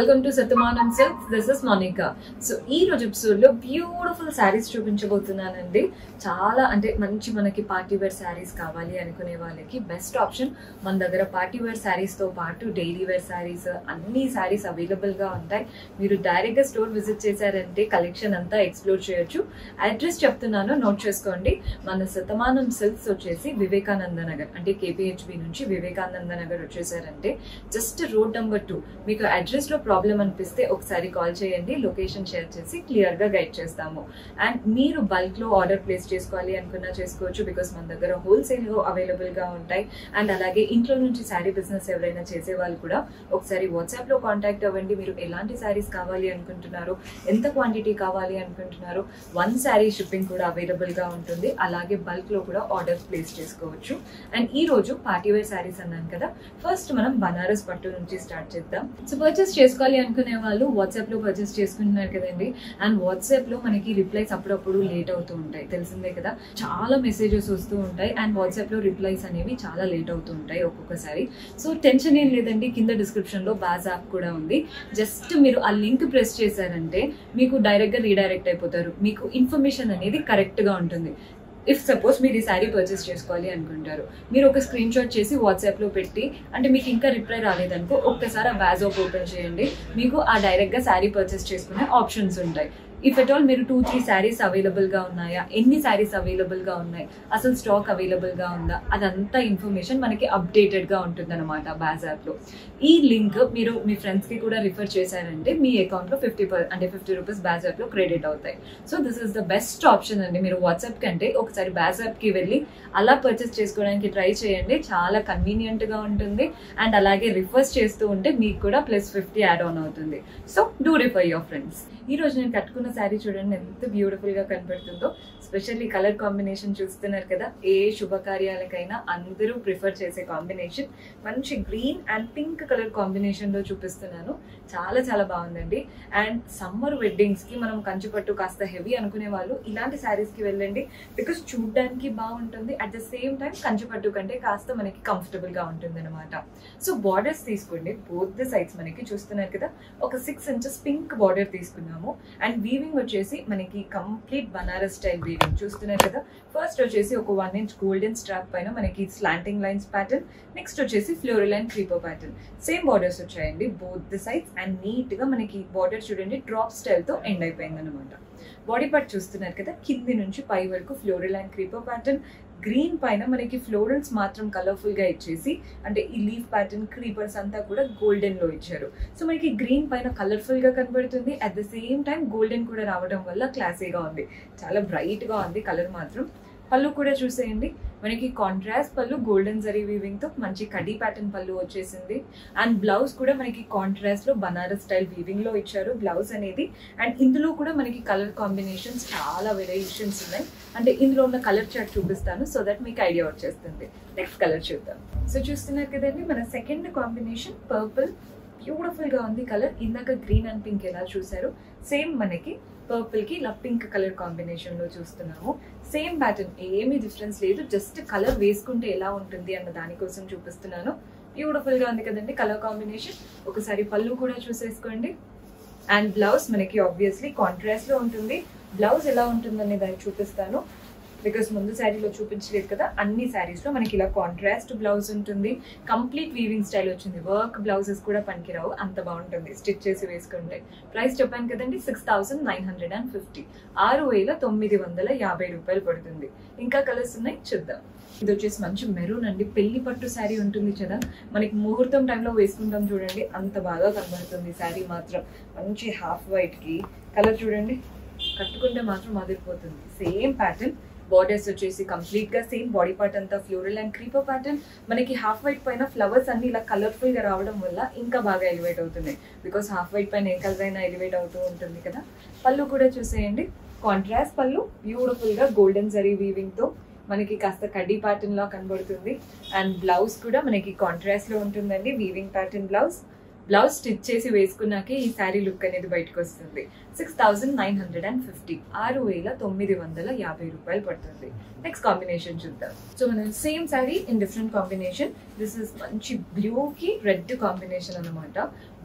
welcome to Satyamanam silks this is Monika so ఈ రోజు episode లో బ్యూటిఫుల్ శారీస్ చూపించబోతున్నానండి చాలా అంటే మంచి మనకి పార్టీ వేర్ శారీస్ కావాలి అనుకునే వాళ్ళకి బెస్ట్ ఆప్షన్ మన దగ్గర పార్టీ వేర్ శారీస్ తో పాటు డైలీ వేర్ శారీస్ అన్ని శారీస్ అవైలబుల్ గా ఉంటాయి మీరు డైరెక్ట్ గా స్టోర్ విజిట్ చేశారంటే కలెక్షన్ అంతా ఎక్స్ప్లోర్ చేయొచ్చు అడ్రస్ చెప్తున్నాను నోట్ చేసుకోండి మన శతమానం సిల్క్స్ వచ్చేసి వివేకానంద నగర్ అంటే కేపీహెచ్బి నుంచి వివేకానంద నగర్ వచ్చేసారంటే జస్ట్ రోడ్ నెంబర్ టూ మీకు అడ్రస్ లో ప్రాబ్లం అనిపిస్తే ఒకసారి కాల్ చేయండి లొకేషన్ షేర్ చేసి క్లియర్ గా గైడ్ చేస్తాము అండ్ మీరు బల్క్ లో ఆర్డర్ ప్లేస్ చేసుకోవాలి అనుకున్నా చేసుకోవచ్చు బికాస్ మన దగ్గర హోల్సేల్ లో అవైలబుల్ గా ఉంటాయి అండ్ అలాగే ఇంట్లో నుంచి శారీ బిజినెస్ ఎవరైనా చేసే వాళ్ళు కూడా ఒకసారి వాట్సాప్ లో కాంటాక్ట్ అవ్వండి మీరు ఎలాంటి శారీస్ కావాలి అనుకుంటున్నారు ఎంత క్వాంటిటీ కావాలి అనుకుంటున్నారు వన్ శారీ షిప్పింగ్ కూడా అవైలబుల్ గా ఉంటుంది అలాగే బల్క్ లో కూడా ఆర్డర్ ప్లేస్ చేసుకోవచ్చు అండ్ ఈ రోజు పార్టీ వేర్ శారీస్ అన్నాను కదా ఫస్ట్ మనం బనారస్ పట్టు నుంచి స్టార్ట్ చేద్దాం సో పర్చేస్ చేసుకోవాలి అనుకునే వాళ్ళు వాట్సాప్ లో పర్చేస్ చేసుకుంటున్నారు కదండి అండ్ వాట్సాప్ లో మనకి రిప్లైస్ అప్పుడప్పుడు లేట్ అవుతూ ఉంటాయి తెలిసిందే కదా చాలా మెసేజెస్ వస్తూ ఉంటాయి అండ్ వాట్సాప్ లో రిప్లైస్ అనేవి చాలా లేట్ అవుతూ ఉంటాయి ఒక్కొక్కసారి సో టెన్షన్ ఏం లేదండి కింద డిస్క్రిప్షన్ లో బాజ్ యాప్ కూడా ఉంది జస్ట్ మీరు ఆ లింక్ ప్రెస్ చేశారంటే మీకు డైరెక్ట్ గా రీడైరెక్ట్ అయిపోతారు మీకు ఇన్ఫర్మేషన్ అనేది కరెక్ట్ గా ఉంటుంది ఇఫ్ సపోజ్ మీరు ఈ శారీ పర్చేస్ చేసుకోవాలి అనుకుంటారు మీరు ఒక స్క్రీన్ షాట్ చేసి వాట్సాప్ లో పెట్టి అంటే మీకు ఇంకా రిప్లై రాలేదనుకో ఒక్కసారి ఆ బ్యాజ్ ఆప్ ఓపెన్ చేయండి మీకు ఆ డైరెక్ట్ గా శారీ పర్చేస్ చేసుకునే ఆప్షన్స్ ఉంటాయి ఇఫ్ ఎట్ ఆల్ మీరు టూ త్రీ శారీస్ అవైలబుల్ గా ఉన్నాయా ఎన్ని శారీస్ అవైలబుల్ గా ఉన్నాయి అసలు స్టాక్ అవైలబుల్ గా ఉందా అదంతా ఇన్ఫర్మేషన్ మనకి అప్డేటెడ్ గా ఉంటుంది అనమాట బ్యాజ్ యాప్ లో ఈ లింక్ మీరు మీ ఫ్రెండ్స్ కి కూడా రిఫర్ చేశారంటే మీ అకౌంట్ లో ఫిఫ్టీ అంటే ఫిఫ్టీ రూపీస్ బ్యాజ్ యాప్ లో క్రెడిట్ అవుతాయి so this is the best option అండి మీరు వాట్సాప్ కంటే ఒకసారి బ్యాజ్ యాప్ కి వెళ్ళి అలా పర్చేస్ చేసుకోవడానికి ట్రై చేయండి చాలా కన్వీనియంట్ గా ఉంటుంది అండ్ అలాగే రిఫర్స్ చేస్తూ ఉంటే మీకు కూడా ప్లస్ ఫిఫ్టీ యాడ్ ఆన్ అవుతుంది so do refer your friends ఈ రోజు నేను కట్టుకున్న శారీ చూడండి ఎంత బ్యూటిఫుల్ గా కనపడుతుందో స్పెషల్లీ కలర్ కాంబినేషన్ చూస్తున్నారు కదా ఏ శుభకార్యాలకైనా అందరూ ప్రిఫర్ చేసే కాంబినేషన్ మంచి green and pink colour combination లో చూపిస్తున్నాను చాలా చాలా బాగుందండి అండ్ సమ్మర్ వెడ్డింగ్స్ కి మనం కంచిపట్టు కాస్త హెవీ అనుకునే వాళ్ళు ఇలాంటి శారీస్ కి వెళ్ళండి బికాస్ చూడడానికి బాగుంటుంది అట్ ద సేమ్ టైం కంచిపట్టు కంటే కాస్త మనకి కంఫర్టబుల్ గా ఉంటుంది అనమాట సో బార్డర్స్ తీసుకోండి బోత్ ద సైడ్స్ మనకి చూస్తున్నారు కదా ఒక సిక్స్ ఇంచెస్ పింక్ బార్డర్ తీసుకున్నాము అండ్ వీవింగ్ వచ్చేసి మనకి కంప్లీట్ బనారస్ స్టైల్ వీవింగ్ చూస్తున్నారు కదా ఫస్ట్ వచ్చేసి ఒక వన్ ఇంచ్ గోల్డెన్ స్ట్రాప్ పైన మనకి స్లాంటింగ్ లైన్స్ ప్యాటర్న్ నెక్స్ట్ వచ్చేసి floral and creeper pattern same borders వచ్చాయండి both the sides and neat గా మనకి బార్డర్ చూడండి డ్రాప్ స్టైల్ తో ఎండ్ అయిపోయింది అనమాట బాడీ పార్ట్ చూస్తున్నారు కదా కింది నుంచి పై వరకు floral and creeper pattern green పైన మనకి ఫ్లోరల్స్ మాత్రం కలర్ఫుల్ గా ఇచ్చేసి అంటే ఈ లీఫ్ ప్యాటర్న్ క్రీపర్స్ అంతా కూడా గోల్డెన్ లో ఇచ్చారు సో మనకి గ్రీన్ పైన కలర్ఫుల్ గా కనబడుతుంది at the same time golden కూడా రావడం వల్ల క్లాసీగా ఉంది చాలా బ్రైట్ గా ఉంది కలర్ మాత్రం పళ్ళు కూడా చూసేయండి మనకి కాంట్రాస్ట్ పళ్ళు గోల్డెన్ జరీ వీవింగ్ తో మంచి కడీ ప్యాటర్న్ పళ్ళు వచ్చేసింది అండ్ బ్లౌజ్ కూడా మనకి కాంట్రాస్ట్ లో బనారస్ స్టైల్ వీవింగ్ లో ఇచ్చారు బ్లౌజ్ అనేది అండ్ ఇందులో కూడా మనకి కలర్ కాంబినేషన్స్ చాలా వేరియేషన్స్ ఉన్నాయి అంటే ఇందులో ఉన్న కలర్ చార్ట్ చూపిస్తాను సో దట్ మీకు ఐడియా వచ్చేస్తుంది నెక్స్ట్ కలర్ చూద్దాం సో చూస్తున్నారు కదండి మన సెకండ్ కాంబినేషన్ పర్పుల్ బ్యూటిఫుల్ గా ఉంది కలర్ ఇందాక గ్రీన్ అండ్ పింక్ ఎలా చూసారు సేమ్ మనకి పర్పుల్ కి ఇలా పింక్ కలర్ కాంబినేషన్ లో చూస్తున్నాము సేమ్ ప్యాటర్న్ ఏమీ డిఫరెన్స్ లేదు జస్ట్ కలర్ వేసుకుంటే ఎలా ఉంటుంది అన్న దానికోసం చూపిస్తున్నాను బ్యూటిఫుల్ గా ఉంది కదండి కలర్ కాంబినేషన్ ఒకసారి పళ్ళు కూడా చూసేసుకోండి అండ్ బ్లౌజ్ మనకి ఆబ్వియస్లీ కాంట్రాస్ట్ లో ఉంటుంది బ్లౌజ్ ఎలా ఉంటుందనే దాన్ని చూపిస్తాను బికాస్ ముందు శారీలో చూపించలేదు కదా అన్ని శారీస్ లో మనకి ఇలా కాంట్రాస్ట్ బ్లౌజ్ ఉంటుంది కంప్లీట్ వీవింగ్ స్టైల్ వచ్చింది వర్క్ బ్లౌజెస్ కూడా పనికిరావు అంత బాగుంటుంది స్టిచ్ చేసి వేసుకుంటే ప్రైస్ చెప్పాను కదండి six thousand nine hundred and fifty ఆరు వేల తొమ్మిది వందల యాభై రూపాయలు పడుతుంది ఇంకా కలర్స్ ఉన్నాయి చూద్దాం ఇది వచ్చేసి మంచి మెరూన్ అండి పెళ్లి పట్టు శారీ ఉంటుంది కదా మనకి ముహూర్తం టైంలో వేసుకుంటాం చూడండి అంత బాగా కనబడుతుంది శారీ మాత్రం మంచి హాఫ్ వైట్ కి కలర్ చూడండి కట్టుకుంటే మాత్రం అదిరిపోతుంది సేమ్ ప్యాటర్న్ బార్డర్స్ వచ్చేసి కంప్లీట్ గా సేమ్ బాడీ పార్ట్ అంతా ఫ్లోరల్ అండ్ క్రీపర్ ప్యాటర్న్ మనకి హాఫ్ వైట్ పైన ఫ్లవర్స్ అన్ని ఇలా కలర్ఫుల్ గా రావడం వల్ల ఇంకా బాగా ఎలివేట్ అవుతుంది బికాస్ హాఫ్ వైట్ పైన ఏ కలర్ అయినా ఎలివేట్ అవుతూ ఉంటుంది కదా పళ్ళు కూడా చూసేయండి కాంట్రాస్ట్ పళ్ళు బ్యూటిఫుల్ గా గోల్డెన్ జరీ వీవింగ్ తో మనకి కాస్త కడ్డీ ప్యాటర్న్ లా కనబడుతుంది అండ్ బ్లౌజ్ కూడా మనకి కాంట్రాస్ట్ లో ఉంటుందండి weaving pattern blouse blouse stitch చేసి వేసుకున్నాకే ఈ శారీ లుక్ అనేది బయటకు వస్తుంది six thousand nine hundred and fifty ఆరు వేల తొమ్మిది వందల యాభై రూపాయలు పడుతుంది నెక్స్ట్ కాంబినేషన్ చూద్దాం సో మనం same saree in different combination this is మంచి బ్లూ కి రెడ్ కాంబినేషన్ అనమాట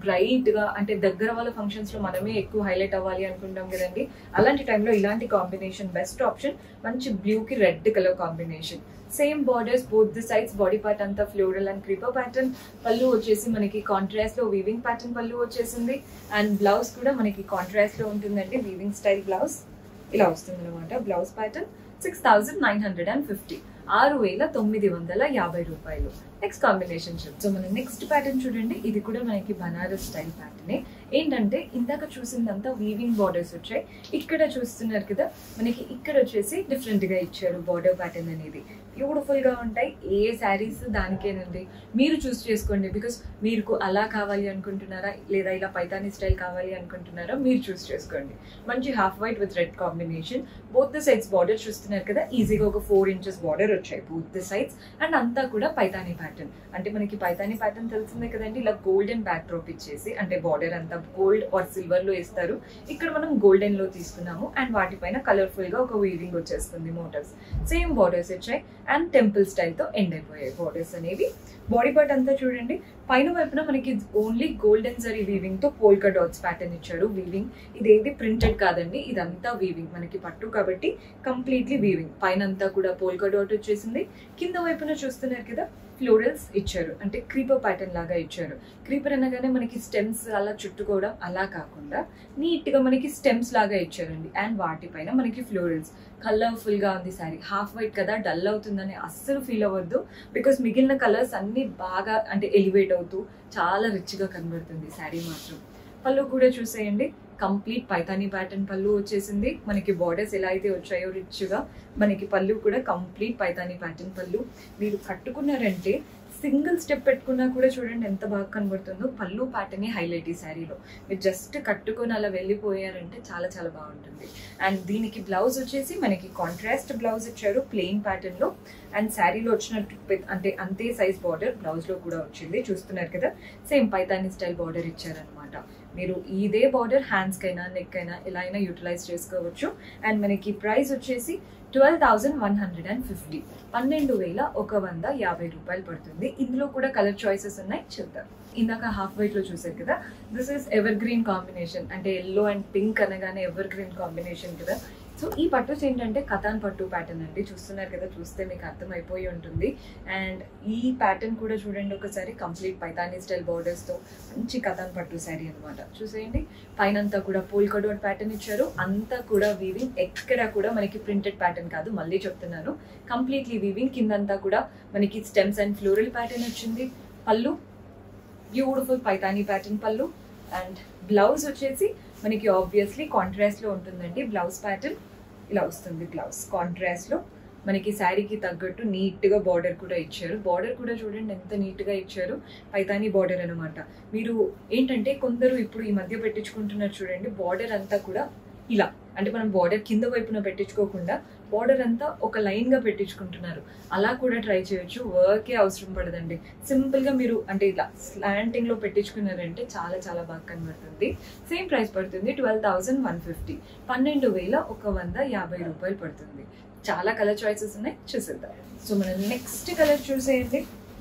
బ్రైట్ గా అంటే దగ్గర వాళ్ళ ఫంక్షన్స్ లో మనమే ఎక్కువ హైలైట్ అవ్వాలి అనుకుంటాం కదండి అలాంటి టైంలో ఇలాంటి కాంబినేషన్ బెస్ట్ ఆప్షన్ మంచి బ్లూ కి red colour combination same borders both the sides body part అంతా floral and creeper pattern pallu వచ్చేసి మనకి కాంట్రాస్ట్ లో వీవింగ్ ప్యాటర్న్ పళ్ళు వచ్చేసింది అండ్ బ్లౌజ్ కూడా మనకి కాంట్రాస్ట్ లో ఉంటుందండి వీవింగ్ స్టైల్ బ్లౌజ్ ఇలా వస్తుంది అనమాట blouse pattern six thousand nine hundred and fifty ఆరు వేల తొమ్మిది వందల యాభై రూపాయలు నెక్స్ట్ కాంబినేషన్ చూద్దాం సో మన నెక్స్ట్ ప్యాటర్న్ చూడండి ఇది కూడా మనకి బనారస్ స్టైల్ ప్యాటర్నే ఏంటంటే ఇందాక చూసిందంతా వీవింగ్ బార్డర్స్ వచ్చాయి ఇక్కడ చూస్తున్నారు కదా మనకి ఇక్కడ వచ్చేసి డిఫరెంట్ గా ఇచ్చారు బార్డర్ ప్యాటర్న్ అనేది బ్యూటిఫుల్ గా ఉంటాయి ఏ శారీస్ దానికేనండి మీరు చూస్ చేసుకోండి బికాస్ మీకు అలా కావాలి అనుకుంటున్నారా లేదా ఇలా పైతానీ స్టైల్ కావాలి అనుకుంటున్నారా మీరు చూస్ చేసుకోండి మంచి half white with red combination both the sides border చూస్తున్నారు కదా ఈజీగా ఒక ఫోర్ ఇంచెస్ బార్డర్ వచ్చాయి బోత్ ద సైడ్స్ అండ్ అంతా కూడా పైతానీ ప్యాటర్న్ అంటే మనకి పైతానీ ప్యాటర్న్ తెలిసిందే కదండి ఇలా గోల్డెన్ బ్యాక్ డ్రాప్ ఇచ్చేసి అంటే బార్డర్ అంతా గోల్డ్ ఆర్ సిల్వర్ లో ఇస్తారు ఇక్కడ మనం గోల్డెన్ లో తీసుకున్నాము అండ్ వాటిపైన కలర్ఫుల్ గా ఒక వీవింగ్ వచ్చేస్తుంది మోటర్స్ సేమ్ బార్డర్స్ వచ్చాయి అండ్ టెంపుల్ స్టైల్ తో ఎండ్ అయిపోయాయి బార్డర్స్ అనేవి బాడీ పార్ట్ అంతా చూడండి పైన వైపున మనకి ఓన్లీ గోల్డెన్ జరీ వీవింగ్ తో పోల్కా డాట్స్ ప్యాటర్న్ ఇచ్చాడు వీవింగ్ ఇదేది ప్రింటెడ్ కాదండి ఇదంతా వీవింగ్ మనకి పట్టు కాబట్టి కంప్లీట్లీ వీవింగ్ పైన అంతా కూడా పోల్కా డాట్ వచ్చేసింది కింద వైపున చూస్తున్నారు కదా ఫ్లోరల్స్ ఇచ్చారు అంటే క్రీపర్ ప్యాటర్న్ లాగా ఇచ్చారు క్రీపర్ అనగానే మనకి స్టెమ్స్ అలా చుట్టుకోవడం అలా కాకుండా నీట్ గా మనకి స్టెమ్స్ లాగా ఇచ్చారండి అండ్ వాటిపైన మనకి ఫ్లోరల్స్ కలర్ఫుల్ గా ఉంది సారీ హాఫ్ వైట్ కదా డల్ అవుతుందని అస్సలు ఫీల్ అవ్వద్దు బికాస్ మిగిలిన కలర్స్ అన్ని బాగా అంటే ఎలివేట్ అవుతూ చాలా రిచ్ గా కనబడుతుంది శారీ మాత్రం పళ్ళు కూడా చూసేయండి కంప్లీట్ పైతానీ ప్యాటర్న్ పళ్ళు వచ్చేసింది మనకి బార్డర్స్ ఎలా అయితే వచ్చాయో రిచ్ గా మనకి పళ్ళు కూడా కంప్లీట్ పైతానీ ప్యాటర్న్ పళ్ళు మీరు కట్టుకున్నారంటే సింగిల్ స్టెప్ పెట్టుకున్నా కూడా చూడండి ఎంత బాగా కనబడుతుందో పళ్ళు ప్యాటర్నే హైలైట్ ఈ శారీలో మీరు జస్ట్ కట్టుకొని అలా వెళ్ళిపోయారంటే చాలా చాలా బాగుంటుంది అండ్ దీనికి బ్లౌజ్ వచ్చేసి మనకి కాంట్రాస్ట్ బ్లౌజ్ ఇచ్చారు ప్లెయిన్ ప్యాటర్న్ లో అండ్ శారీలో వచ్చినట్టు పె- అంటే అంతే సైజ్ బార్డర్ బ్లౌజ్ లో కూడా వచ్చింది చూస్తున్నారు కదా సేమ్ పైతానీ స్టైల్ బార్డర్ ఇచ్చారనమాట మీరు ఇదే బార్డర్ హ్యాండ్స్ కైనా నెక్ అయినా ఎలా అయినా యూటిలైజ్ చేసుకోవచ్చు అండ్ మనకి ప్రైస్ వచ్చేసి twelve thousand one hundred and fifty పన్నెండు వేల ఒక వంద యాభై రూపాయలు పడుతుంది ఇందులో కూడా కలర్ చాయిసెస్ ఉన్నాయి చూద్దాం ఇందాక హాఫ్ వైట్ లో చూసారు కదా this is evergreen combination అంటే ఎల్లో అండ్ పింక్ అనగానే ఎవర్ గ్రీన్ కాంబినేషన్ కదా సో ఈ పట్టుస్ ఏంటంటే కథాన్ పట్టు ప్యాటర్న్ అండి చూస్తున్నారు కదా చూస్తే మీకు అర్థమైపోయి ఉంటుంది అండ్ ఈ ప్యాటర్న్ కూడా చూడండి ఒకసారి కంప్లీట్ పైతానీ స్టైల్ బోర్డర్స్ తో మంచి కథాన్ పట్టు శారీ అన్నమాట చూసేయండి పైన అంతా కూడా పోల్కా డాట్ ప్యాటర్న్ ఇచ్చారు అంతా కూడా వీవింగ్ ఎక్కడ కూడా మనకి ప్రింటెడ్ ప్యాటర్న్ కాదు మళ్ళీ చెప్తున్నాను కంప్లీట్లీ వీవింగ్ కిందంతా కూడా మనకి స్టెమ్స్ అండ్ ఫ్లోరల్ ప్యాటర్న్ వచ్చింది pallu beautiful Paithani pattern pallu and blouse వచ్చేసి మనకి ఆబ్వియస్లీ కాంట్రాస్ట్ లో ఉంటుందండి బ్లౌజ్ ప్యాటర్న్ ఇలా వస్తుంది బ్లౌజ్ కాంట్రాస్ట్ లో మనకి శారీకి తగ్గట్టు నీట్ గా బార్డర్ కూడా ఇచ్చారు బార్డర్ కూడా చూడండి ఎంత నీట్ గా ఇచ్చారు పైతానీ బార్డర్ అన్నమాట మీరు ఏంటంటే కొందరు ఇప్పుడు ఈ మధ్య పెట్టించుకుంటున్నారు చూడండి బార్డర్ అంతా కూడా ఇలా అంటే మనం బార్డర్ కింద వైపున పెట్టించుకోకుండా బార్డర్ అంతా ఒక లైన్ గా పెట్టించుకుంటున్నారు అలా కూడా ట్రై చేయొచ్చు వర్కే అవసరం పడదండి సింపుల్ గా మీరు అంటే ఇలా స్లాంటింగ్ లో పెట్టించుకున్నారంటే చాలా చాలా బాగా కనబడుతుంది సేమ్ ప్రైస్ పడుతుంది ట్వెల్వ్ థౌసండ్ వన్ ఫిఫ్టీ పన్నెండు వేల ఒక వంద యాభై రూపాయలు పడుతుంది చాలా కలర్ చాయిసెస్ ఉన్నాయి చూసేద్దాం సో మనం నెక్స్ట్ కలర్ చూసేయండి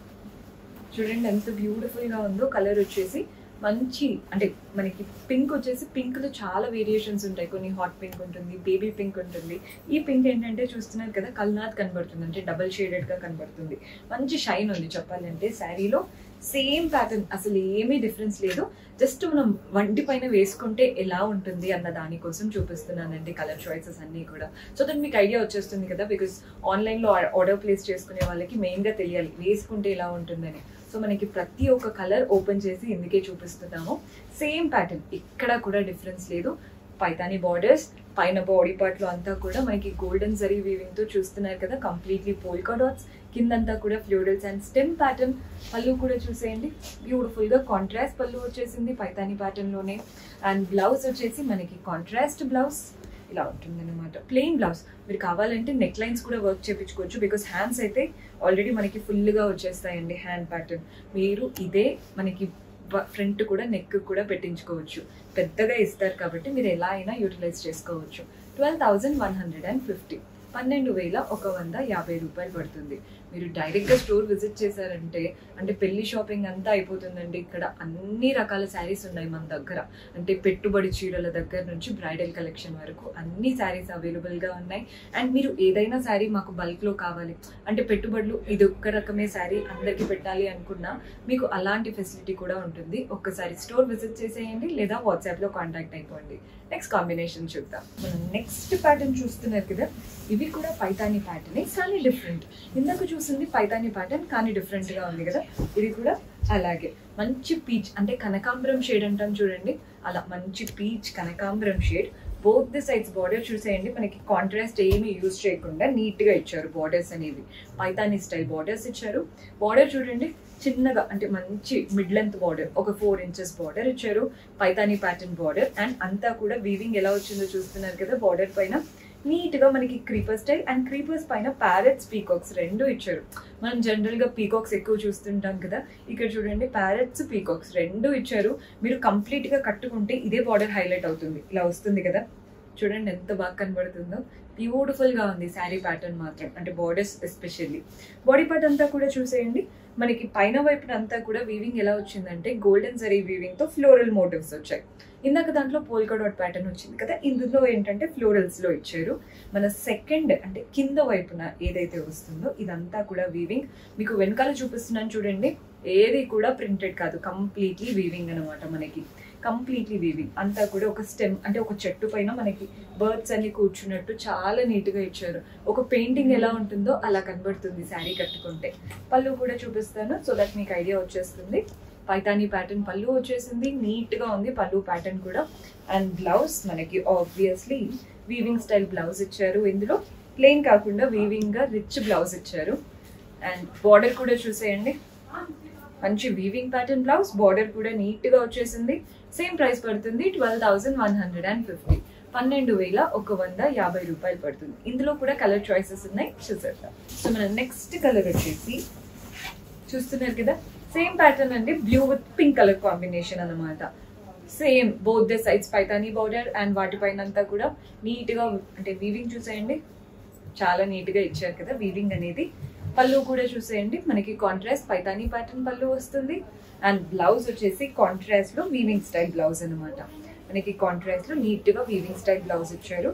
చూడండి ఎంత బ్యూటిఫుల్ గా ఉందో కలర్ వచ్చేసి మంచి అంటే మనకి పింక్ వచ్చేసి పింక్ లో చాలా వేరియేషన్స్ ఉంటాయి కొన్ని హాట్ పింక్ ఉంటుంది బేబీ పింక్ ఉంటుంది ఈ పింక్ ఏంటంటే చూస్తున్నారు కదా కల్నాథ్ కనబడుతుంది అంటే డబల్ షేడెడ్ గా కనబడుతుంది మంచి షైన్ ఉంది చెప్పాలంటే శారీలో సేమ్ ప్యాటర్న్ అసలు ఏమీ డిఫరెన్స్ లేదు జస్ట్ మనం వంటి పైన వేసుకుంటే ఎలా ఉంటుంది అన్న దానికోసం చూపిస్తున్నానండి కలర్ చాయిసెస్ అన్ని కూడా సో దట్ మీకు ఐడియా వచ్చేస్తుంది కదా బికాస్ ఆన్లైన్ లో ఆర్డర్ ప్లేస్ చేసుకునే వాళ్ళకి మెయిన్ గా తెలియాలి వేసుకుంటే ఎలా ఉంటుందని సో మనకి ప్రతి ఒక్క కలర్ ఓపెన్ చేసి ఇందుకే చూపిస్తున్నాము సేమ్ ప్యాటర్న్ ఇక్కడ కూడా డిఫరెన్స్ లేదు పైతానీ బార్డర్స్ పైన బాడీ పార్ట్ లో అంతా కూడా మనకి గోల్డెన్ జరీ వీవింగ్ తో చూస్తున్నారు కదా కంప్లీట్లీ పోల్కా డాట్స్ కిందంతా కూడా ఫ్లూడల్స్ అండ్ స్టెమ్ ప్యాటర్న్ పళ్ళు కూడా చూసేయండి బ్యూటిఫుల్ గా కాంట్రాస్ట్ పళ్ళు వచ్చేసింది పైతానీ ప్యాటర్న్ లోనే అండ్ బ్లౌజ్ వచ్చేసి మనకి కాంట్రాస్ట్ బ్లౌజ్ ఇలా ఉంటుంది అనమాట ప్లెయిన్ బ్లౌజ్ మీరు కావాలంటే నెక్ లైన్స్ కూడా వర్క్ చేయించుకోవచ్చు బికాస్ హ్యాండ్స్ అయితే ఆల్రెడీ మనకి ఫుల్ గా వచ్చేస్తాయండి హ్యాండ్ ప్యాటర్న్ మీరు ఇదే మనకి ఫ్రంట్ కూడా నెక్ కూడా పెట్టించుకోవచ్చు పెద్దగా ఇస్తారు కాబట్టి మీరు ఎలా అయినా యూటిలైజ్ చేసుకోవచ్చు twelve thousand one hundred and fifty పన్నెండు వేల ఒక వంద యాభై రూపాయలు పడుతుంది మీరు డైరెక్ట్గా స్టోర్ విజిట్ చేశారంటే అంటే పెళ్లి షాపింగ్ అంతా అయిపోతుందండి ఇక్కడ అన్ని రకాల శారీస్ ఉన్నాయి మన దగ్గర అంటే పెట్టుబడి చీరల దగ్గర నుంచి బ్రైడల్ కలెక్షన్ వరకు అన్ని శారీస్ అవైలబుల్గా ఉన్నాయి అండ్ మీరు ఏదైనా శారీ మాకు బల్క్లో కావాలి అంటే పెట్టుబడులు ఇది ఒక్క రకమే శారీ అందరికీ పెట్టాలి అనుకున్నా మీకు అలాంటి ఫెసిలిటీ కూడా ఉంటుంది ఒక్కసారి స్టోర్ విజిట్ చేసేయండి లేదా వాట్సాప్లో కాంటాక్ట్ అయిపోండి నెక్స్ట్ కాంబినేషన్ చూద్దాం మనం నెక్స్ట్ ప్యాటర్న్ చూస్తున్నారు కదా ఇవి కూడా పైతాని ప్యాటర్న్ కానీ డిఫరెంట్ ఇందాక చూసింది పైతాని ప్యాటర్న్ కానీ different గా ఉంది కదా ఇది కూడా అలాగే మంచి పీచ్ అంటే కనకాంబరం షేడ్ అంటాం చూడండి అలా మంచి పీచ్ కనకాంబరం shade both the sides border చూసేయండి మనకి కాంట్రాస్ట్ ఏమీ యూజ్ చేయకుండా నీట్ గా ఇచ్చారు బార్డర్స్ అనేవి పైతాని స్టైల్ బార్డర్స్ ఇచ్చారు బార్డర్ చూడండి చిన్నగా అంటే మంచి మిడ్ లెంత్ బార్డర్ ఒక ఫోర్ ఇంచెస్ బార్డర్ ఇచ్చారు పైతాని ప్యాటర్న్ బార్డర్ అండ్ అంతా కూడా వీవింగ్ ఎలా వచ్చిందో చూస్తున్నారు కదా బార్డర్ పైన నీట్ గా మనకి క్రీపర్ స్టైల్ అండ్ క్రీపర్స్ పైన ప్యారెట్స్ పీకాక్స్ రెండు ఇచ్చారు మనం జనరల్ గా పీకాక్స్ ఎక్కువ చూస్తుంటాం కదా ఇక్కడ చూడండి ప్యారెట్స్ పీకాక్స్ రెండు ఇచ్చారు మీరు కంప్లీట్ గా కట్టుకుంటే ఇదే బార్డర్ హైలైట్ అవుతుంది ఇలా వస్తుంది కదా చూడండి ఎంత బాగా కనబడుతుందో బ్యూటిఫుల్ గా ఉంది శారీ ప్యాటర్న్ మాత్రం అంటే బార్డర్స్ ఎస్పెషల్లీ బాడీ పార్ట్ అంతా కూడా చూసేయండి మనకి పైన వైపున అంతా కూడా వీవింగ్ ఎలా వచ్చిందంటే గోల్డెన్ జరీ వీవింగ్ తో ఫ్లోరల్ మోటివ్స్ వచ్చాయి ఇందాక దాంట్లో పోల్కా డాట్ ప్యాటర్న్ వచ్చింది కదా ఇందులో ఏంటంటే ఫ్లోరల్స్ లో ఇచ్చారు మన సెకండ్ అంటే కింద వైపున ఏదైతే వస్తుందో ఇదంతా కూడా వీవింగ్ మీకు వెనకాల చూపిస్తున్నాను చూడండి ఏది కూడా ప్రింటెడ్ కాదు కంప్లీట్లీ వీవింగ్ అనమాట మనకి కంప్లీట్లీ వీవింగ్ అంతా కూడా ఒక స్టెమ్ అంటే ఒక చెట్టు పైన మనకి బర్డ్స్ అన్ని కూర్చున్నట్టు చాలా నీట్ గా ఇచ్చారు ఒక పెయింటింగ్ ఎలా ఉంటుందో అలా కనబడుతుంది శారీ కట్టుకుంటే పళ్ళు కూడా చూపిస్తాను సో దట్ మీకు ఐడియా వచ్చేస్తుంది పైతానీ ప్యాటర్న్ పళ్ళు వచ్చేసింది నీట్ గా ఉంది పళ్ళు ప్యాటర్న్ కూడా అండ్ బ్లౌజ్ మనకి ఆబ్వియస్లీ వీవింగ్ స్టైల్ బ్లౌజ్ ఇచ్చారు ఇందులో ప్లెయిన్ కాకుండా వీవింగ్ గా రిచ్ బ్లౌజ్ ఇచ్చారు అండ్ బార్డర్ కూడా చూసేయండి మంచి వీవింగ్ ప్యాటర్న్ బ్లౌజ్ బార్డర్ కూడా నీట్ గా వచ్చేసింది సేమ్ ప్రైస్ పడుతుంది twelve thousand one hundred and fifty పన్నెండు వేల ఒక వంద యాభై రూపాయలు పడుతుంది ఇందులో కూడా కలర్ చాయిసెస్ ఉన్నాయి చూసేద్దాం సో మన నెక్స్ట్ కలర్ వచ్చేసి చూస్తున్నారు కదా సేమ్ ప్యాటర్న్ అండి blue with pink colour combination అన్నమాట same both the sides Paithani border and వాటిపైన అంతా కూడా నీట్ గా అంటే వీవింగ్ చూసేయండి చాలా నీట్ గా ఇచ్చారు కదా వీవింగ్ అనేది పళ్ళు కూడా చూసేయండి మనకి కాంట్రాస్ట్ పైతానీ ప్యాటర్న్ పళ్ళు వస్తుంది అండ్ బ్లౌజ్ వచ్చేసి కాంట్రాస్ట్ లో వీవింగ్ స్టైల్ బ్లౌజ్ అన్నమాట మనకి కాంట్రాస్ట్ లో నీట్ గా వీవింగ్ స్టైల్ బ్లౌజ్ ఇచ్చారు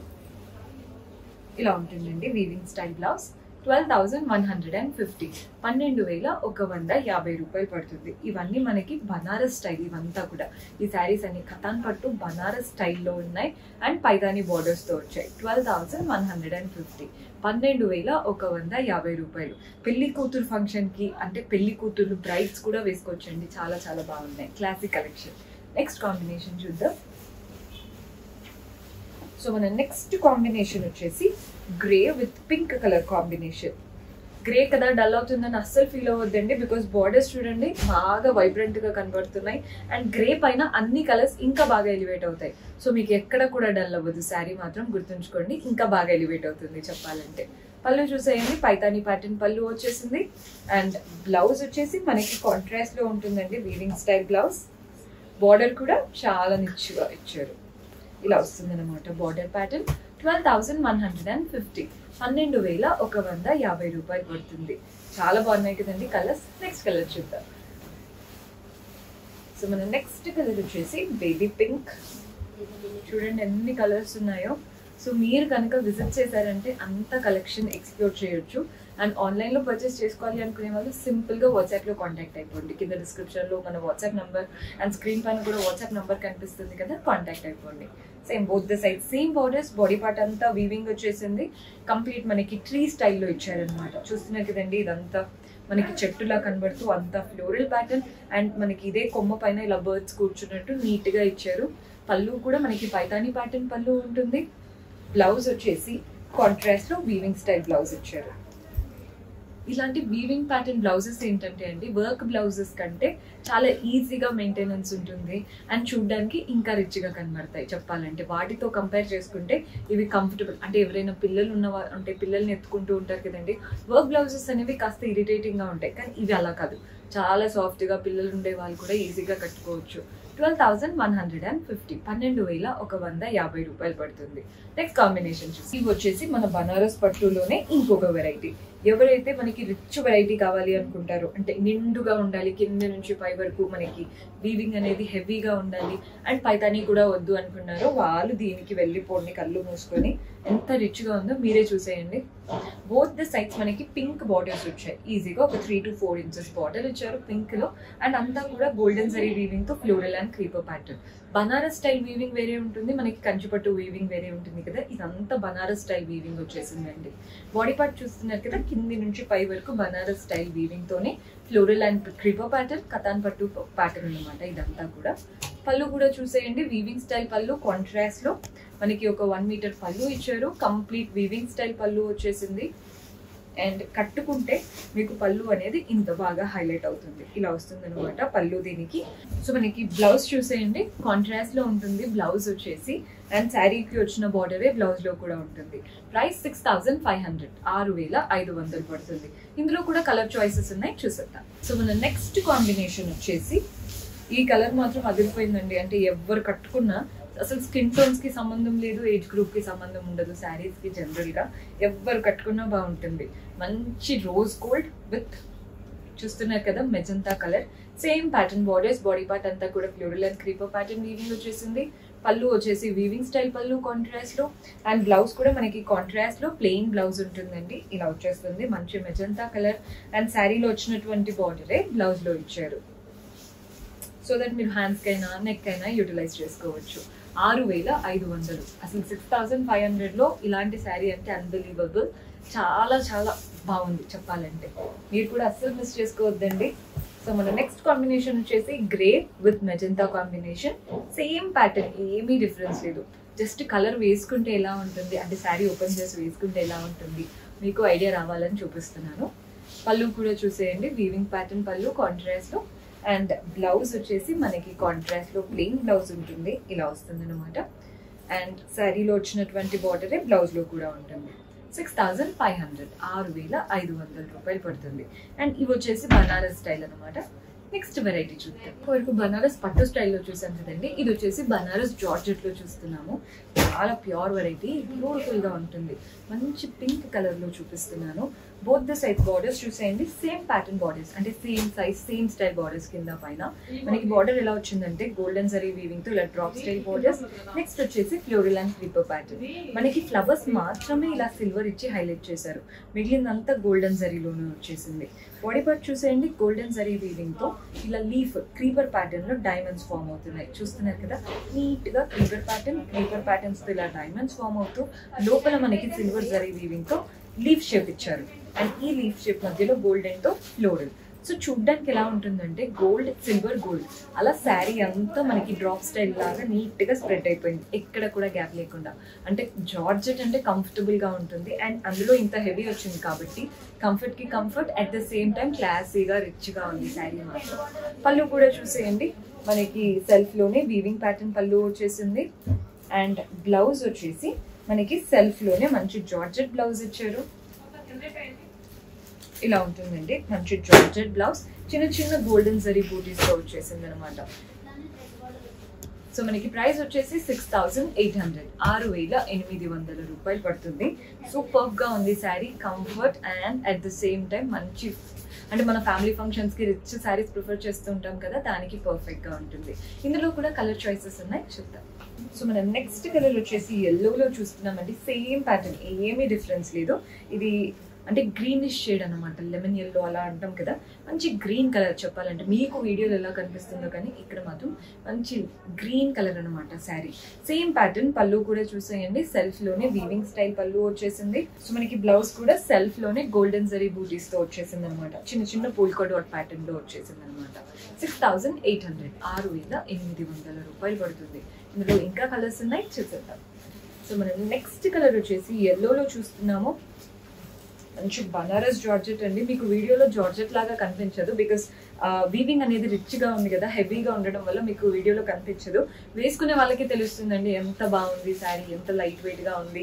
ఇలా ఉంటుందండి weaving style blouse twelve thousand one hundred and fifty పన్నెండు వేల ఒక వంద యాభై రూపాయలు పడుతుంది ఇవన్నీ మనకి బనారస్ స్టైల్ ఇవంతా కూడా ఈ శారీస్ అన్ని కథాన్ పట్టు బనారస్ స్టైల్లో ఉన్నాయి అండ్ పైదాని బార్డర్స్ తో వచ్చాయి twelve thousand one hundred and fifty పన్నెండు వేల ఒక వంద యాభై రూపాయలు పెళ్లి కూతురు ఫంక్షన్ కి అంటే పెళ్లి కూతురు బ్రైడ్స్ కూడా వేసుకోవచ్చండి చాలా చాలా బాగున్నాయి క్లాసిక్ కలెక్షన్ నెక్స్ట్ కాంబినేషన్ చూద్దాం సో మన నెక్స్ట్ కాంబినేషన్ వచ్చేసి grey with pink colour combination grey కదా డల్ అవుతుందని అస్సలు ఫీల్ అవ్వద్దండి బికాస్ బార్డర్స్ చూడండి బాగా వైబ్రెంట్ గా కనబడుతున్నాయి అండ్ గ్రే పైన అన్ని కలర్స్ ఇంకా బాగా ఎలివేట్ అవుతాయి సో మీకు ఎక్కడ కూడా డల్ అవ్వదు శారీ మాత్రం గుర్తుంచుకోండి ఇంకా బాగా ఎలివేట్ అవుతుంది చెప్పాలంటే పళ్ళు చూసేయండి పైతాని ప్యాటర్న్ పళ్ళు వచ్చేసింది అండ్ బ్లౌజ్ వచ్చేసి మనకి కాంట్రాస్ట్ లో ఉంటుందండి వీవింగ్ స్టైల్ బ్లౌజ్ బార్డర్ కూడా చాలా నిచ్చుగా ఇచ్చారు ఇలా వస్తుంది అనమాట border pattern twelve thousand one hundred and fifty పన్నెండు వేల ఒక వంద యాభై రూపాయలు పడుతుంది చాలా బాగున్నాయి కదండి కలర్స్ నెక్స్ట్ కలర్ చూద్దాం సో మన నెక్స్ట్ కలర్ వచ్చేసి బేబీ పింక్ చూడండి ఎన్ని కలర్స్ ఉన్నాయో సో మీరు కనుక విజిట్ చేశారంటే అంత కలెక్షన్ ఎక్స్ప్లోర్ చేయొచ్చు అండ్ ఆన్లైన్లో పర్చేస్ చేసుకోవాలి అనుకునే వాళ్ళు సింపుల్గా వాట్సాప్లో కాంటాక్ట్ అయిపోండి కింద డిస్క్రిప్షన్లో మన వాట్సాప్ నెంబర్ అండ్ స్క్రీన్ పైన కూడా వాట్సాప్ నెంబర్ కనిపిస్తుంది కదా కాంటాక్ట్ అయిపోండి same both the side same borders body part అంతా వీవింగ్ వచ్చేసింది కంప్లీట్ మనకి ట్రీ స్టైల్లో ఇచ్చారనమాట చూస్తున్నారు కదండి ఇదంతా మనకి చెట్టులా కనబడుతూ అంతా ఫ్లోరల్ ప్యాటర్న్ అండ్ మనకి ఇదే కొమ్మ పైన ఇలా బర్డ్స్ కూర్చున్నట్టు నీట్ గా ఇచ్చారు పళ్ళు కూడా మనకి పైతానీ ప్యాటర్న్ పళ్ళు ఉంటుంది బ్లౌజ్ వచ్చేసి కాంట్రాస్ట్ లో వీవింగ్ స్టైల్ బ్లౌజ్ ఇచ్చారు ఇలాంటి వీవింగ్ ప్యాటర్న్ బ్లౌజెస్ ఏంటంటే అండి వర్క్ బ్లౌజెస్ కంటే చాలా ఈజీగా మెయింటెనెన్స్ ఉంటుంది అండ్ చూడడానికి ఇంకా రిచ్గా కనబడతాయి చెప్పాలంటే వాటితో కంపేర్ చేసుకుంటే ఇవి కంఫర్టబుల్ అంటే ఎవరైనా పిల్లలు ఉన్న వా- అంటే పిల్లల్ని ఎత్తుకుంటూ ఉంటారు కదండి వర్క్ బ్లౌజెస్ అనేవి కాస్త ఇరిటేటింగ్ గా ఉంటాయి కానీ ఇవి అలా కాదు చాలా సాఫ్ట్ గా పిల్లలు ఉండే వాళ్ళు కూడా ఈజీగా కట్టుకోవచ్చు twelve thousand one hundred and fifty పన్నెండు వేల ఒక వంద యాభై రూపాయలు పడుతుంది నెక్స్ట్ కాంబినేషన్ చూసి ఇవి వచ్చేసి మన బనారస్ పట్టులోనే ఇంకొక వెరైటీ ఎవరైతే మనకి రిచ్ వెరైటీ కావాలి అనుకుంటారో అంటే నిండుగా ఉండాలి కింద నుంచి పై వరకు మనకి వీవింగ్ అనేది హెవీగా ఉండాలి అండ్ పైతాని కూడా వద్దు అనుకున్నారో వాళ్ళు దీనికి వెళ్ళిపోండి కళ్ళు మూసుకొని ఎంత రిచ్గా ఉందో మీరే చూసేయండి బోత్ ద సైడ్స్ మనకి పింక్ బార్డర్స్ వచ్చాయి ఈజీగా ఒక three to four inches border ఇచ్చారు పింక్ లో అండ్ అంతా కూడా గోల్డెన్ జరీ వీవింగ్ తో floral and creeper pattern Banaras style weaving వేరే ఉంటుంది మనకి కంచిపట్టు వీవింగ్ వేరే ఉంటుంది కదా ఇదంతా బనారస్ స్టైల్ వీవింగ్ వచ్చేసిందండి బాడీ పార్ట్ చూస్తున్నారు కదా కింది నుంచి పై వరకు బనారస్ స్టైల్ వీవింగ్ తోనే floral and creeper pattern Katan పట్టు ప్యాటర్న్ అనమాట ఇదంతా కూడా పళ్ళు కూడా చూసేయండి వీవింగ్ స్టైల్ పళ్ళు కాంట్రాస్ట్ లో మనకి ఒక వన్ మీటర్ పళ్ళు ఇచ్చారు కంప్లీట్ వీవింగ్ స్టైల్ పళ్ళు వచ్చేసింది అండ్ కట్టుకుంటే మీకు పళ్ళు అనేది ఇంత బాగా హైలైట్ అవుతుంది ఇలా వస్తుంది అనమాట పళ్ళు దీనికి సో మనకి బ్లౌజ్ చూసేయండి కాంట్రాస్ట్ లో ఉంటుంది బ్లౌజ్ వచ్చేసి అండ్ శారీకి వచ్చిన బార్డరే బ్లౌజ్ లో కూడా ఉంటుంది price six thousand five hundred ఆరు వేల ఐదు వందలు పడుతుంది ఇందులో కూడా కలర్ చాయిసెస్ ఉన్నాయి చూసేద్దాం సో మన నెక్స్ట్ కాంబినేషన్ వచ్చేసి ఈ కలర్ మాత్రం అదిరిపోయిందండి అంటే ఎవరు కట్టుకున్నా అసలు స్కిన్ టోన్స్ కి సంబంధం లేదు ఏజ్ గ్రూప్ కి సంబంధం ఉండదు శారీస్ కి జనరల్ గా ఎవరు కట్టుకున్నా బాగుంటుంది మంచి రోజ్ గోల్డ్ విత్ చూస్తున్నారు కదా magenta colour same pattern borders body part అంతా కూడా floral and creeper pattern weaving వచ్చేసింది పళ్ళు వచ్చేసి వీవింగ్ స్టైల్ పళ్ళు కాంట్రాస్ట్ లో అండ్ బ్లౌజ్ కూడా మనకి కాంట్రాస్ట్ లో ప్లెయిన్ బ్లౌజ్ ఉంటుందండి ఇలా వచ్చేస్తుంది మంచి మెజంతా కలర్ అండ్ శారీలో వచ్చినటువంటి బార్డరే బ్లౌజ్ లో ఇచ్చారు సో దట్ మీరు హ్యాండ్స్ కైనా నెక్ అయినా యూటిలైజ్ చేసుకోవచ్చు ఆరు వేల ఐదు వందలు అసలు సిక్స్ థౌసండ్ ఫైవ్ హండ్రెడ్ లో ఇలాంటి శారీ అంటే అన్బిలీవబుల్ చాలా చాలా బాగుంది చెప్పాలంటే మీరు కూడా అస్సలు మిస్ చేసుకోవద్దండి సో మన నెక్స్ట్ కాంబినేషన్ వచ్చేసి grey with magenta combination same pattern ఏమీ డిఫరెన్స్ లేదు జస్ట్ కలర్ వేసుకుంటే ఎలా ఉంటుంది అంటే శారీ ఓపెన్ చేసి వేసుకుంటే ఎలా ఉంటుంది మీకు ఐడియా రావాలని చూపిస్తున్నాను పళ్ళు కూడా చూసేయండి వీవింగ్ ప్యాటర్న్ పళ్ళు కాంట్రాస్ట్ లో అండ్ బ్లౌజ్ వచ్చేసి మనకి కాంట్రాస్ట్ లో ప్లెయిన్ బ్లౌజ్ ఉంటుంది ఇలా వస్తుంది అనమాట అండ్ శారీలో వచ్చినటువంటి బార్డరే బ్లౌజ్ లో కూడా ఉంటుంది సిక్స్ థౌజండ్ ఫైవ్ హండ్రెడ్ ఆరు వేల ఐదు వందల రూపాయలు పడుతుంది అండ్ ఇవి వచ్చేసి బనారస్ స్టైల్ అనమాట నెక్స్ట్ వెరైటీ చూద్దాం వరకు బనారస్ పట్టు స్టైల్లో చూసాం కదండి ఇది వచ్చేసి బనారస్ జార్జెట్ లో చూస్తున్నాము చాలా ప్యూర్ వెరైటీ బ్యూటిఫుల్ గా ఉంటుంది మంచి పింక్ కలర్ లో చూపిస్తున్నాను బోత్ ద సైజ్ బార్డర్స్ చూసేయండి సేమ్ ప్యాటర్న్ బార్డర్స్ అంటే same size same style borders కింద పైన మనకి బార్డర్ ఎలా వచ్చిందంటే గోల్డెన్ జరీ వీవింగ్ తో ఇలా డ్రాప్ స్టైల్ బార్డర్స్ నెక్స్ట్ వచ్చేసి ఫ్లోరల్ అండ్ క్రీపర్ ప్యాటర్న్ మనకి ఫ్లవర్స్ మాత్రమే ఇలా సిల్వర్ ఇచ్చి హైలైట్ చేశారు మిగిలినంతా గోల్డెన్ జరీలోనే వచ్చేసింది బాడీ పార్ట్ చూసేయండి గోల్డెన్ జరీ వీవింగ్ తో ఇలా లీఫ్ క్రీపర్ ప్యాటర్న్ లో డైమండ్స్ ఫామ్ అవుతున్నాయి చూస్తున్నారు కదా నీట్ గా క్రీపర్ ప్యాటర్న్ క్రీపర్ ప్యాటర్న్స్ తో ఇలా డైమండ్స్ ఫామ్ అవుతూ లోపల మనకి సిల్వర్ జరీ వీవింగ్ తో లీఫ్ షేప్ ఇచ్చారు అండ్ ఈ లీఫ్ షేప్ మధ్యలో గోల్డెన్ తో ఫ్లోరల్ సో చూడ్డానికి ఎలా ఉంటుందంటే గోల్డ్ సిల్వర్ గోల్డ్ అలా శారీ అంతా మనకి డ్రాప్ స్టైల్ లాగా నీట్ గా స్ప్రెడ్ అయిపోయింది ఎక్కడ కూడా గ్యాప్ లేకుండా అంటే జార్జెట్ అంటే కంఫర్టబుల్ గా ఉంటుంది అండ్ అందులో ఇంత హెవీ వచ్చింది కాబట్టి కంఫర్ట్ కి comfort at the same time క్లాసీగా రిచ్ గా ఉంది శారీ మాత్రం పళ్ళు కూడా చూసేయండి మనకి సెల్ఫ్ లోనే వీవింగ్ ప్యాటర్న్ పళ్ళు వచ్చేసింది అండ్ బ్లౌజ్ వచ్చేసి మనకి సెల్ఫ్ లోనే మంచి జార్జెట్ బ్లౌజ్ ఇచ్చారు ఇలా ఉంటుందండి మంచి జార్జెట్ బ్లౌజ్ చిన్న చిన్న గోల్డెన్ జరీ బూటీస్ తో వచ్చేసింది అనమాట సో మనకి ప్రైస్ వచ్చేసి సిక్స్ థౌసండ్ ఎయిట్ హండ్రెడ్ ఆరు వేల ఎనిమిది వందల రూపాయలు పడుతుంది సూపర్ గా ఉంది sari comfort and at the same time మంచి అంటే మన ఫ్యామిలీ ఫంక్షన్స్ కి రిచ్ శారీస్ ప్రిఫర్ చేస్తుంటాం కదా దానికి పర్ఫెక్ట్ గా ఉంటుంది ఇందులో కూడా కలర్ చాయిసెస్ ఉన్నాయి చూద్దాం సో మనం నెక్స్ట్ కలర్ వచ్చేసి ఎల్లోలో చూస్తున్నామండి సేమ్ ప్యాటర్న్ ఏమీ డిఫరెన్స్ లేదు ఇది అంటే గ్రీనిష్ షేడ్ అనమాట లెమన్ ఎల్లో అలా అంటాం కదా మంచి గ్రీన్ కలర్ చెప్పాలంటే మీకు వీడియోలో ఎలా కనిపిస్తుందో కానీ ఇక్కడ మాత్రం మంచి గ్రీన్ కలర్ అనమాట శారీ సేమ్ ప్యాటర్న్ పళ్ళు కూడా చూసేయండి సెల్ఫ్ లోనే వీవింగ్ స్టైల్ పళ్ళు వచ్చేసింది సో మనకి బ్లౌజ్ కూడా సెల్ఫ్ లోనే గోల్డెన్ జరీ బూటీస్ తో వచ్చేసింది అనమాట చిన్న చిన్న పోల్కా డాట్ ప్యాటర్న్ లో వచ్చేసింది అనమాట సిక్స్ థౌసండ్ ఎయిట్ హండ్రెడ్ ఆరు వేల ఎనిమిది వందల రూపాయలు పడుతుంది ఇందులో ఇంకా కలర్స్ ఉన్నాయి చూసేద్దాం సో మనం నెక్స్ట్ కలర్ వచ్చేసి ఎల్లోలో చూస్తున్నాము మంచి బనారస్ జార్జెట్ అండి మీకు వీడియోలో జార్జెట్ లాగా కనిపించదు బికాస్ వీవింగ్ అనేది రిచ్ గా ఉంది కదా హెవీగా ఉండడం వల్ల మీకు వీడియోలో కనిపించదు వేసుకునే వాళ్ళకి తెలుస్తుందండి ఎంత బాగుంది శారీ ఎంత లైట్ వెయిట్ గా ఉంది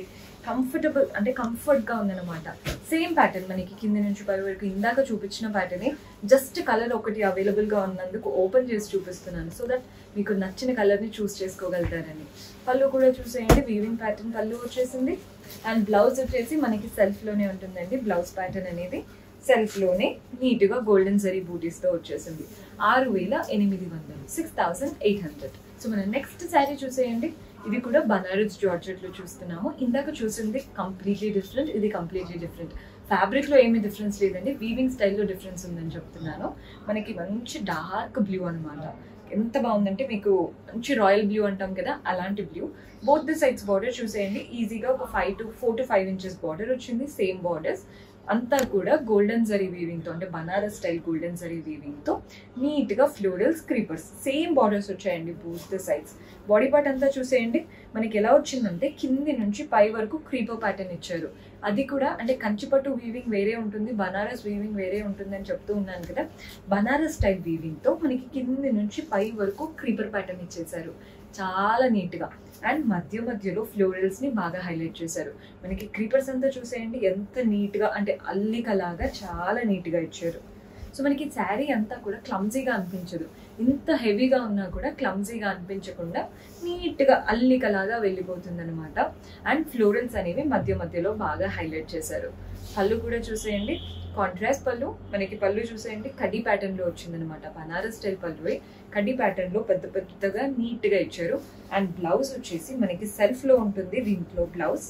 కంఫర్టబుల్ అంటే కంఫర్ట్ గా ఉందన్నమాట సేమ్ ప్యాటర్న్ మనకి కింది నుంచి పై వరకు ఇందాక చూపించిన ప్యాటర్న్ జస్ట్ కలర్ ఒకటి అవైలబుల్ గా ఉన్నందుకు ఓపెన్ చేసి చూపిస్తున్నాను సో దట్ మీకు నచ్చిన కలర్ ని చూస్ చేసుకోగలుగుతారని పళ్ళు కూడా చూసేయండి వీవింగ్ ప్యాటర్న్ పళ్ళు వచ్చేసింది అండ్ బ్లౌజ్ వచ్చేసి మనకి సెల్ఫ్ లోనే ఉంటుందండి బ్లౌజ్ ప్యాటర్న్ అనేది సెల్ఫ్ లోనే నీట్ గా గోల్డెన్ జరీ బూటీస్ తో వచ్చేసింది ఆరు వేల ఎనిమిది వందలు six thousand eight hundred so మన నెక్స్ట్ శారీ చూసేయండి ఇది కూడా బనారస్ జార్జెట్ లో చూస్తున్నాము ఇందాక చూసింది కంప్లీట్లీ డిఫరెంట్ ఇది కంప్లీట్లీ డిఫరెంట్ ఫ్యాబ్రిక్ లో ఏమీ డిఫరెన్స్ లేదండి వీవింగ్ స్టైల్లో డిఫరెన్స్ ఉందని చెప్తున్నాను మనకి మంచి డార్క్ బ్లూ అన్నమాట ఎంత బాగుందంటే మీకు మంచి రాయల్ బ్లూ అంటాం కదా అలాంటి blue both the sides border చూసేయండి ఈజీగా ఒక five to four to five inches border వచ్చింది సేమ్ బార్డర్స్ అంతా కూడా గోల్డెన్ జరీ వీవింగ్ తో అంటే Banaras style golden zari weaving తో నీట్ గా ఫ్లోరల్స్ క్రీపర్స్ సేమ్ బార్డర్స్ వచ్చాయండి both the sides body part అంతా చూసేయండి మనకి ఎలా వచ్చిందంటే కింది నుంచి పై వరకు క్రీపర్ ప్యాటర్న్ ఇచ్చారు అది కూడా అంటే కంచిపట్టు వీవింగ్ వేరే ఉంటుంది బనారస్ వీవింగ్ వేరే ఉంటుంది అని చెప్తూ ఉన్నాను కదా బనారస్ స్టైల్ వీవింగ్ తో మనకి కింది నుంచి పై వరకు క్రీపర్ ప్యాటర్న్ ఇచ్చేసారు చాలా నీట్ గా అండ్ మధ్య మధ్యలో ఫ్లోరల్స్ ని బాగా హైలైట్ చేశారు మనకి క్రీపర్స్ అంతా చూసేయండి ఎంత నీట్ గా అంటే అల్లికలాగా చాలా నీట్ గా ఇచ్చారు సో మనకి శారీ అంతా కూడా క్లమ్జీగా అనిపించదు ఇంత హెవీగా ఉన్నా కూడా క్లమ్జీగా అనిపించకుండా నీట్ గా అల్లికలాగా వెళ్ళిపోతుంది అనమాట అండ్ ఫ్లోరల్స్ అనేవి మధ్య మధ్యలో బాగా హైలైట్ చేశారు పళ్ళు కూడా చూసేయండి కాంట్రాస్ట్ పళ్ళు మనకి పళ్ళు చూసేయండి కడ్డీ ప్యాటర్న్ లో వచ్చిందనమాట బనారస్ స్టైల్ పళ్ళు కడ్డీ ప్యాటర్న్ లో పెద్ద పెద్దగా నీట్ గా ఇచ్చారు అండ్ బ్లౌజ్ వచ్చేసి మనకి సెల్ఫ్ లో ఉంటుంది దీంట్లో బ్లౌజ్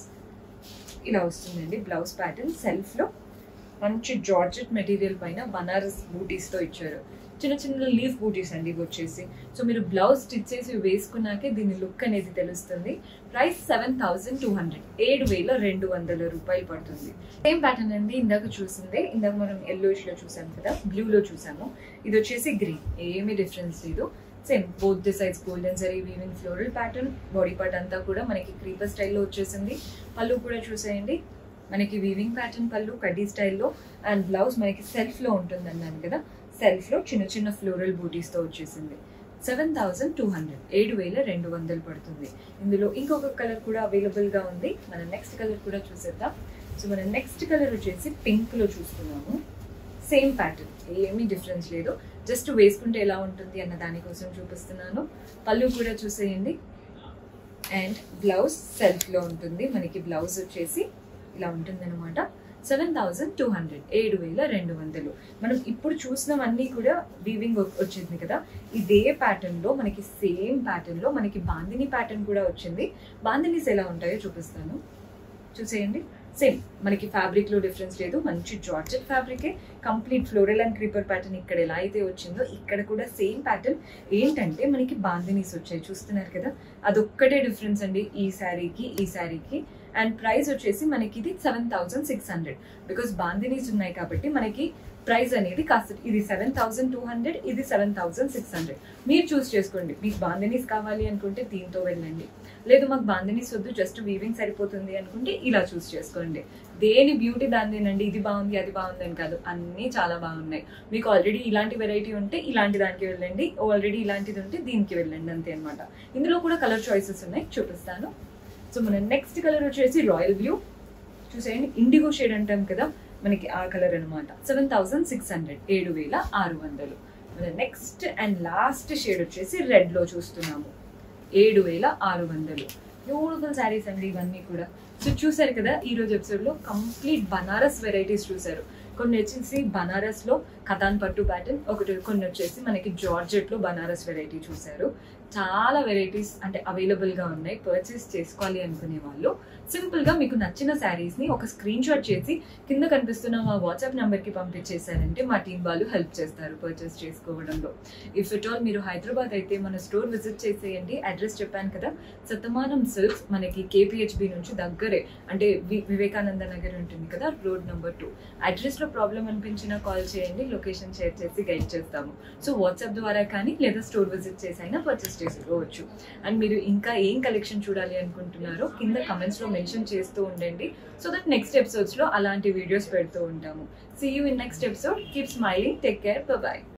ఇలా వస్తుందండి బ్లౌజ్ ప్యాటర్న్ సెల్ఫ్ లో మంచి జార్జెట్ మెటీరియల్ పైన బనారస్ బూటీస్ తో ఇచ్చారు చిన్న చిన్న లీఫ్ బూటీస్ అండి ఇవి వచ్చేసి సో మీరు బ్లౌజ్ స్టిచ్ చేసి వేసుకున్నాకే దీని లుక్ అనేది తెలుస్తుంది price seven thousand two hundred ఏడు వేల రెండు వందల రూపాయలు పడుతుంది సేమ్ ప్యాటర్న్ అండి ఇందాక చూసిందే ఇందాక మనం ఎల్లోయిష్ లో చూసాం కదా బ్లూ లో చూసాము ఇది వచ్చేసి గ్రీన్ ఏమీ డిఫరెన్స్ లేదు same both the sides golden zari weaving floral pattern body part అంతా కూడా మనకి క్రీపర్ స్టైల్లో వచ్చేసింది పళ్ళు కూడా చూసేయండి మనకి వీవింగ్ ప్యాటర్న్ పళ్ళు కడ్డీ స్టైల్లో అండ్ బ్లౌజ్ మనకి సెల్ఫ్ లో ఉంటుంది అన్నాను కదా సెల్ఫ్ లో చిన్న చిన్న ఫ్లోరల్ బూటీస్ తో వచ్చేసింది సెవెన్ థౌసండ్ టూ హండ్రెడ్ ఏడు వేల రెండు వందలు పడుతుంది ఇందులో ఇంకొక కలర్ కూడా అవైలబుల్ గా ఉంది మన నెక్స్ట్ కలర్ కూడా చూసేద్దాం సో మన నెక్స్ట్ కలర్ వచ్చేసి పింక్ లో చూస్తున్నాము సేమ్ ప్యాటర్న్ ఏమీ డిఫరెన్స్ లేదు జస్ట్ వేసుకుంటే ఎలా ఉంటుంది అన్న దానికోసం చూపిస్తున్నాను పళ్ళు కూడా చూసేయండి అండ్ బ్లౌజ్ సెల్ఫ్ లో ఉంటుంది మనకి బ్లౌజ్ వచ్చేసి ఇలా ఉంటుంది అనమాట సెవెన్ థౌసండ్ టూ హండ్రెడ్ ఏడు వేల రెండు వందలు మనం ఇప్పుడు చూసినవన్నీ కూడా వీవింగ్ వచ్చింది కదా ఇదే ప్యాటర్న్ లో మనకి సేమ్ ప్యాటర్న్ లో మనకి బాందిని ప్యాటర్న్ కూడా వచ్చింది బాందినీస్ ఎలా ఉంటాయో చూపిస్తాను చూసేయండి సేమ్ మనకి ఫ్యాబ్రిక్ లో డిఫరెన్స్ లేదు మంచి జార్జెట్ ఫ్యాబ్రికే complete floral and creeper pattern ఇక్కడ ఎలా అయితే వచ్చిందో ఇక్కడ కూడా సేమ్ ప్యాటర్న్ ఏంటంటే మనకి బాందినీస్ వచ్చాయి చూస్తున్నారు కదా అదొక్కటే డిఫరెన్స్ అండి ఈ శారీకి ఈ శారీకి అండ్ ప్రైస్ వచ్చేసి మనకి ఇది seven thousand six hundred because బాందినీస్ ఉన్నాయి కాబట్టి మనకి ప్రైస్ అనేది కాస్త ఇది సెవెన్ థౌసండ్ టూ హండ్రెడ్ ఇది సెవెన్ థౌసండ్ సిక్స్ హండ్రెడ్ మీరు చూస్ చేసుకోండి మీకు బాందినీస్ కావాలి అనుకుంటే దీంతో వెళ్ళండి లేదు మాకు బాందినీస్ వద్దు జస్ట్ వీవింగ్ సరిపోతుంది అనుకుంటే ఇలా చూస్ చేసుకోండి దేని బ్యూటీ దానిదేనండి ఇది బాగుంది అది బాగుంది అని కాదు అన్నీ చాలా బాగున్నాయి మీకు ఆల్రెడీ ఇలాంటి వెరైటీ ఉంటే ఇలాంటి దానికి వెళ్ళండి ఆల్రెడీ ఇలాంటిది ఉంటే దీనికి వెళ్ళండి అంతే అనమాట ఇందులో కూడా కలర్ చాయిసెస్ ఉన్నాయి చూపిస్తాను సో మన నెక్స్ట్ కలర్ వచ్చేసి రాయల్ బ్లూ చూసేయండి ఇండిగో షేడ్ అంటాం కదా మనకి ఆ కలర్ అనమాట సెవెన్ థౌసండ్ సిక్స్ హండ్రెడ్ ఏడు వేల ఆరు వందలు మన నెక్స్ట్ అండ్ లాస్ట్ షేడ్ వచ్చేసి రెడ్ లో చూస్తున్నాము ఏడు వేల ఆరు వందలు బ్యూటిఫుల్ శారీస్ అండి ఇవన్నీ కూడా సో చూసారు కదా ఈ రోజు ఎపిసోడ్ లో కంప్లీట్ బనారస్ వెరైటీస్ చూసారు కొన్ని వచ్చేసి బనారస్ లో కథాన్ పట్టు ప్యాటర్న్ ఒకటి కొన్ని వచ్చేసి మనకి జార్జెట్ లో బనారస్ వెరైటీ చూసారు చాలా వెరైటీస్ అంటే అవైలబుల్ గా ఉన్నాయి పర్చేస్ చేసుకోవాలి అనుకునే వాళ్ళు సింపుల్ గా మీకు నచ్చిన శారీస్ ని ఒక స్క్రీన్ షాట్ చేసి కింద కనిపిస్తున్న మా వాట్సాప్ నంబర్ కి పంపించేశారంటే మా టీం వాళ్ళు హెల్ప్ చేస్తారు పర్చేస్ చేసుకోవడంలో ఇఫ్ ఇట్ ఆల్ మీరు హైదరాబాద్ అయితే మన స్టోర్ విజిట్ చేసేయండి అడ్రస్ చెప్పాను కదా సతమానం సిల్క్స్ మనకి కేపీహెచ్బి నుంచి దగ్గరే అంటే వి- వివేకానంద నగర్ ఉంటుంది కదా రోడ్ నెంబర్ టూ అడ్రస్ లో ప్రాబ్లం అనిపించినా కాల్ చేయండి లొకేషన్ షేర్ చేసి గైడ్ చేస్తాము సో వాట్సాప్ ద్వారా కానీ లేదా స్టోర్ విజిట్ చేసి అయినా పర్చేస్ చేసుకోవచ్చు అండ్ మీరు ఇంకా ఏం కలెక్షన్ చూడాలి అనుకుంటున్నారో కింద కమెంట్స్ లో మెన్షన్ చేస్తూ ఉండండి సో దట్ నెక్స్ట్ ఎపిసోడ్స్ లో అలాంటి వీడియోస్ పెడుతూ ఉంటాము see you in next episode keep smiling take care bye